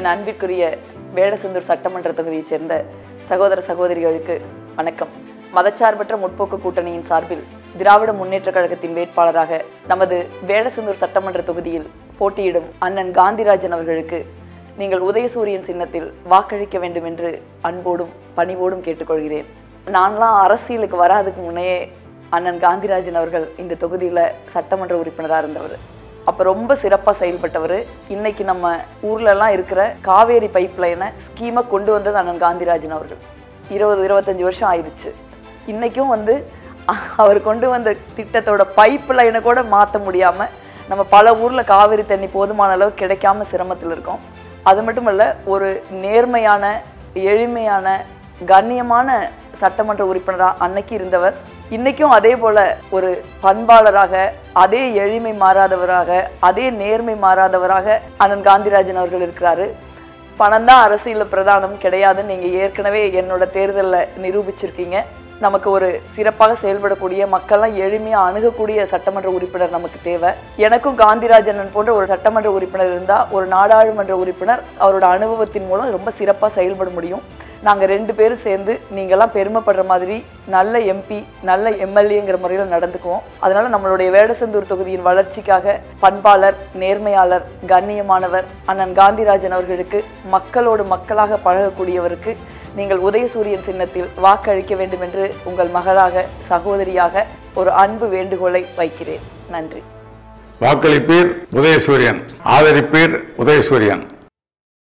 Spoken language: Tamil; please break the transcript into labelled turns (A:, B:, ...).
A: என் அன்பிற்குரிய வேடசந்தூர் சட்டமன்ற தொகுதியைச் சேர்ந்த சகோதர சகோதரிகளுக்கு வணக்கம் மதச்சார்பற்ற முற்போக்கு கூட்டணியின் சார்பில் திராவிட முன்னேற்றக் கழகத்தின் வேட்பாளராக நமது வேடசந்தூர் சட்டமன்ற தொகுதியில் போட்டியிடும் அண்ணன் காந்திராஜன் அவர்களுக்கு நீங்கள் உதயசூரியன் சின்னத்தில் வாக்களிக்க வேண்டும் என்று அன்போடும் பணிவோடும் கேட்டுக்கொள்கிறேன் நான்லாம் அரசியலுக்கு வராதுக்கு முன்னையே அண்ணன் காந்திராஜன் அவர்கள் இந்த தொகுதியில் சட்டமன்ற உறுப்பினராக இருந்தவர் அப்போ ரொம்ப சிறப்பாக செயல்பட்டவர் இன்னைக்கு நம்ம ஊர்லலாம் இருக்கிற காவேரி பைப் லைனை ஸ்கீமை கொண்டு வந்தது அண்ணன் காந்திராஜன் அவர்கள் இருபது இருபத்தஞ்சி வருஷம் ஆயிடுச்சு இன்னைக்கும் வந்து அ- அவர் கொண்டு வந்த திட்டத்தோட பைப் லைனை கூட மாற்ற முடியாமல் நம்ம பல ஊரில் காவிரி தண்ணி போதுமான அளவு கிடைக்காம சிரமத்தில் இருக்கோம் அது மட்டும் இல்ல ஒரு நேர்மையான எளிமையான கண்ணியமான சட்டமன்ற உறுப்பினராக அன்னைக்கு இருந்தவர் இன்னைக்கும் அதே போல ஒரு பண்பாளராக அதே எளிமை மாறாதவராக அதே நேர்மை மாறாதவராக அண்ணன் காந்திராஜன் அவர்கள் இருக்கிறாரு பணம் தான் அரசியல் பிரதானம் கிடையாதுன்னு நீங்க ஏற்கனவே என்னோட தேர்தலில் நிரூபிச்சிருக்கீங்க நமக்கு ஒரு சிறப்பாக செயல்படக்கூடிய மக்கள்லாம் எளிமையா அணுகக்கூடிய சட்டமன்ற உறுப்பினர் நமக்கு தேவை எனக்கும் காந்திராஜனன் போன்ற ஒரு சட்டமன்ற உறுப்பினர் இருந்தா ஒரு நாடாளுமன்ற உறுப்பினர் அவரோட அனுபவத்தின் மூலம் ரொம்ப சிறப்பா செயல்பட முடியும் நாங்க ரெண்டு பேரும் சேர்ந்து நீங்கெல்லாம் பெருமைப்படுற மாதிரி நல்ல எம்பி நல்ல எம்எல்ஏங்கிற முறையில் நடந்துக்குவோம் அதனால நம்மளுடைய வேடசந்தூர் தொகுதியின் வளர்ச்சிக்காக பண்பாளர் நேர்மையாளர் கண்ணியமானவர் அண்ணன் காந்திராஜன் அவர்களுக்கு மக்களோடு மக்களாக பழகக்கூடியவருக்கு நீங்கள் உதயசூரியன் சின்னத்தில் வாக்களிக்க வேண்டும் என்று உங்கள் மகளாக சகோதரியாக ஒரு அன்பு வேண்டுகோளை வைக்கிறேன் நன்றி
B: வாக்களிப்பீர் உதயசூரியன் ஆதரிப்பீர் உதயசூரியன்